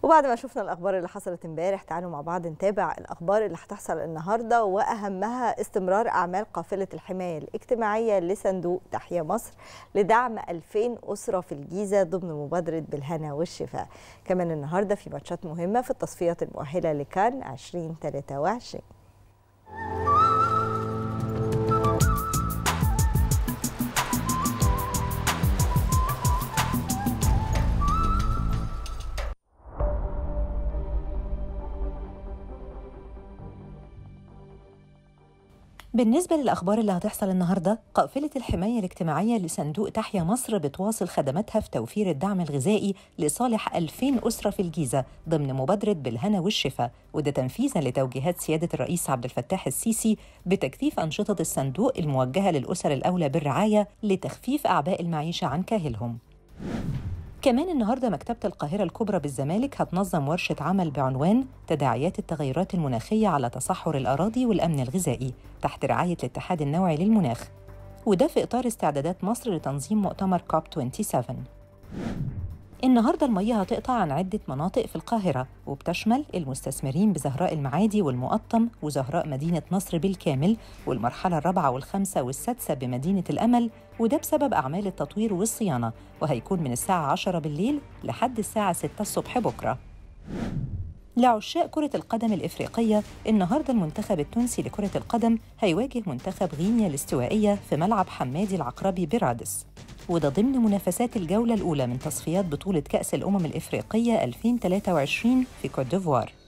وبعد ما شفنا الاخبار اللي حصلت امبارح تعالوا مع بعض نتابع الاخبار اللي هتحصل النهارده واهمها استمرار اعمال قافله الحمايه الاجتماعيه لصندوق تحيا مصر لدعم 2000 اسره في الجيزه ضمن مبادره بالهنا والشفاء كمان النهارده في ماتشات مهمه في التصفيات المؤهله لكان 2023 بالنسبة للأخبار اللي هتحصل النهاردة قافلة الحماية الاجتماعية لصندوق تحيا مصر بتواصل خدماتها في توفير الدعم الغذائي لصالح 2000 أسرة في الجيزة ضمن مبادرة بالهنا والشفاء وده تنفيذا لتوجيهات سيادة الرئيس عبد الفتاح السيسي بتكثيف أنشطة الصندوق الموجهة للأسر الأولى بالرعاية لتخفيف أعباء المعيشة عن كاهلهم كمان النهارده مكتبة القاهرة الكبرى بالزمالك هتنظم ورشة عمل بعنوان تداعيات التغيرات المناخية على تصحر الأراضي والأمن الغذائي تحت رعاية الاتحاد النوعي للمناخ وده في إطار استعدادات مصر لتنظيم مؤتمر كوب 27 النهارده المية هتقطع عن عدة مناطق في القاهرة وبتشمل المستثمرين بزهراء المعادي والمقطم وزهراء مدينة نصر بالكامل والمرحلة الرابعة والخامسة والسادسة بمدينة الأمل وده بسبب أعمال التطوير والصيانة وهيكون من الساعة 10 بالليل لحد الساعة 6 الصبح بكرة لعشاق كرة القدم الإفريقية النهاردة المنتخب التونسي لكرة القدم هيواجه منتخب غينيا الاستوائية في ملعب حمادي العقربي برادس وده ضمن منافسات الجولة الأولى من تصفيات بطولة كأس الأمم الإفريقية 2023 في كوت ديفوار